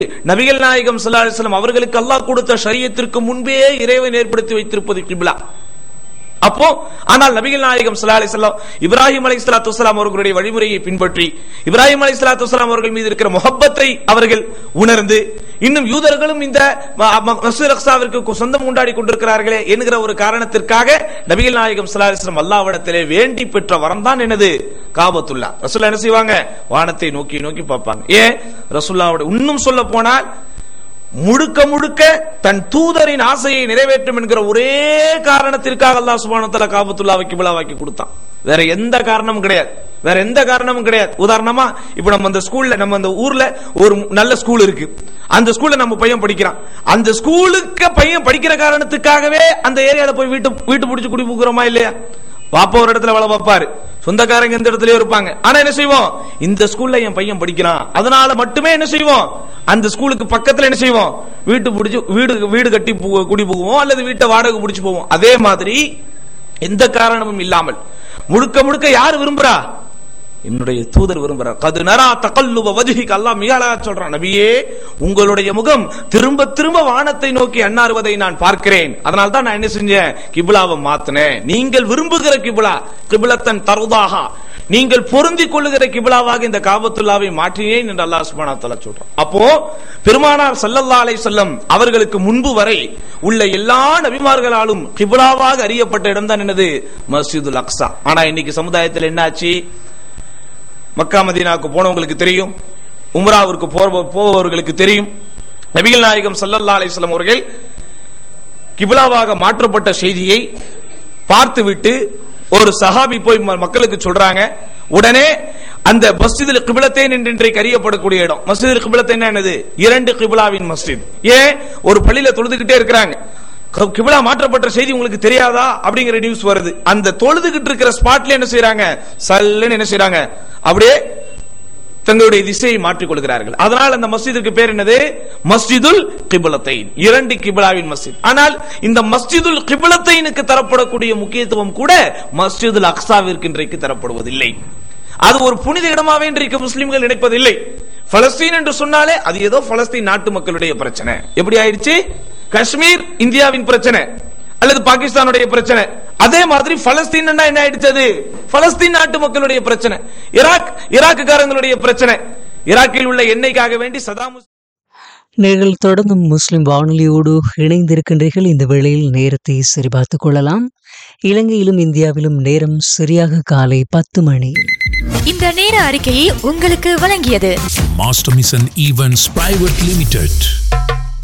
நபிகள் நாயகம் ஸல்லல்லாஹு அலைஹி வஸல்லம் அவர்களுக்கு அல்லாஹ் கொடுத்த ஷரியத்திற்கு முன்பே இறைவன் ஏற்படுத்தி வைத்திருப்பது கிப்லா அப்போ ஆனால் நபிகள் நாயகம் ஸல்லல்லாஹு அலைஹி வஸல்லம் இப்ராஹிம் அலைஹிஸ்ஸலாத்து வஸலாம் அவர்களுடைய வழிமுறையை பின்பற்றி இப்ராஹிம் அலைஹிஸ்ஸலாத்து வஸலாம் அவர்கள் மீது இருக்கிற முஹப்பத்தை அவர்கள் உணர்ந்து இன்னும் யூதர்களும் இந்த ம- ம- மஸ்ஜித் அக்ஸாவிற்கு சொந்தம் கொண்டாடி கொண்டிருக்கிறார்களே என்கிற ஒரு காரணத்திற்காக நபிகள் நாயகம் ஸல்லல்லாஹு அலைஹி வஸல்லம் அல்லாஹ்விடத்திலே வேண்டி பெற்ற வரம் தான் என்னது காபத்துல்லா ரசூல்லா என்ன செய்வாங்க வானத்தை நோக்கி நோக்கி பார்ப்பாங்க ஏன் ரசூல்லாவோட இன்னும் சொல்ல போனால் முழுக்க முழுக்க தன் தூதரின் ஆசையை நிறைவேற்றும் என்கிற ஒரே காரணத்திற்காக அல்லாஹ் சுப்ஹானஹு வ தஆலா காபத்துல்லாவை கிப்லாவாக்கி கொடுத்தான் வேற எந்த காரணமும் கிடையாது வேற எந்த காரணமும் கிடையாது உதாரணமா இப்ப நம்ம அந்த ஸ்கூல்ல நம்ம அந்த ஊர்ல ஒரு நல்ல ஸ்கூல் இருக்கு அந்த ஸ்கூல்ல நம்ம பையன் படிக்கிறான் அந்த ஸ்கூலுக்கு பையன் படிக்கிற காரணத்துக்காகவே அந்த ஏரியால போய் வீட்டு வீட்டு பிடிச்சு குடி போகிறோமா இல்லையா பாப்பா ஒரு இடத்துல வேலை பார்ப்பாரு சொந்தக்காரங்க எந்த இடத்துலயும் இருப்பாங்க ஆனா என்ன செய்வோம் இந்த ஸ்கூல்ல என் பையன் படிக்கிறான் அதனால மட்டுமே என்ன செய்வோம் அந்த ஸ்கூலுக்கு பக்கத்துல என்ன செய்வோம் வீட்டு பிடிச்சு வீடு வீடு கட்டி பு- குடி போவோம் அல்லது வீட்டை வாடகை பிடிச்சு போவோம் அதே மாதிரி எந்த காரணமும் இல்லாமல் முழுக்க முழுக்க யார் விரும்புறா என்னுடைய தூதர் விரும்புறார் கது நரா தகல்லுப வஜ்ஹிக அல்லாஹ் மிக அழகா சொல்றான் நபியே உங்களுடைய முகம் திரும்ப திரும்ப வானத்தை நோக்கி அண்ணாறுவதை நான் பார்க்கிறேன் அதனால தான் நான் என்ன செஞ்சேன் கிபிலாவை மாத்தினேன் நீங்கள் விரும்புகிற கிபிலா கிபிலத்தன் தருதாக நீங்கள் பொருந்திக் கொள்ளுகிற கிபிலாவாக இந்த காபத்துல்லாவை மாற்றினேன் என்று அல்லாஹ் சுப்ஹானஹு வ தஆலா சொல்றான் அப்போ பெருமானார் ஸல்லல்லாஹு அலைஹி வஸல்லம் அவர்களுக்கு முன்பு வரை உள்ள எல்லா நபிமார்களாலும் கிபிலாவாக அறியப்பட்ட இடம் தான் என்னது மஸ்ஜிதுல் அக்ஸா ஆனா இன்னைக்கு சமுதாயத்தில் என்னாச்சு மக்கா மதீனாவுக்கு போனவங்களுக்கு தெரியும் உம்ராவிற்கு போற- போபவர்களுக்கு தெரியும் நபிகள் நாயகம் ஸல்லல்லாஹு அலைஹி வஸல்லம் அவர்கள் கிபிலாவாக மாற்றப்பட்ட செய்தியை பார்த்துவிட்டு ஒரு சஹாபி போய் ம- மக்களுக்கு சொல்றாங்க உடனே அந்த மஸ்ஜிதில் கிபிலத்தேன் என்று இன்றைக்கு அறியப்படக்கூடிய இடம் மஸ்ஜிதில் கிபிலத்தேன் என்னது இரண்டு கிபிலாவின் மஸ்ஜித் ஏன் ஒரு பள்ளியில தொழுதுகிட்டே இருக்கிறாங்க க- கிபிலா மாற்றப்பட்ட செய்தி உங்களுக்கு தெரியாதா அப்படிங்கிற நியூஸ் வருது அந்த தொழுதுகிட்டு இருக்கிற ஸ்பாட்ல என்ன செய்றாங்க சல்லுன்னு என்ன செய்றாங்க அப்படியே தங்களுடைய திசையை மாற்றிக் கொள்கிறார்கள் அதனால் அந்த மஸ்ஜிதுக்கு பேர் என்னது மஸ்ஜிதுல் கிபிலத்தைன் இரண்டு கிபிலாவின் மஸ்ஜித் ஆனால் இந்த மஸ்ஜிதுல் கிபிலத்தைனுக்கு தரப்படக்கூடிய முக்கியத்துவம் கூட மஸ்ஜிதுல் அக்ஸாவிற்கு இன்றைக்கு தரப்படுவதில்லை அது ஒரு புனித இடமாவே இன்றைக்கு முஸ்லிம்கள் நினைப்பதில்லை பலஸ்தீன் என்று சொன்னாலே அது ஏதோ பலஸ்தீன் நாட்டு மக்களுடைய பிரச்சனை எப்படி ஆயிடுச்சு காஷ்மீர் இந்தியாவின் பிரச்சனை அல்லது பாகிஸ்தானுடைய பிரச்சனை அதே மாதிரி பலஸ்தீன் என்ன ஆயிடுச்சு அது பலஸ்தீன் நாட்டு மக்களுடைய பிரச்சனை ஈராக் ஈராக்குக்காரங்களுடைய பிரச்சனை ஈராக்கில் உள்ள எண்ணெய்க்காக வேண்டி சதாம் ஹுசேன் நீங்கள் தொடர்ந்தும் முஸ்லிம் வானொலியோடு இணைந்திருக்கின்றீர்கள் இந்த வேளையில் நேரத்தை சரிபார்த்துக் கொள்ளலாம் இலங்கையிலும் இந்தியாவிலும் நேரம் சரியாக காலை பத்து மணி இந்த நேர அறிக்கையை உங்களுக்கு வழங்கியது Master Mission Events Private Limited.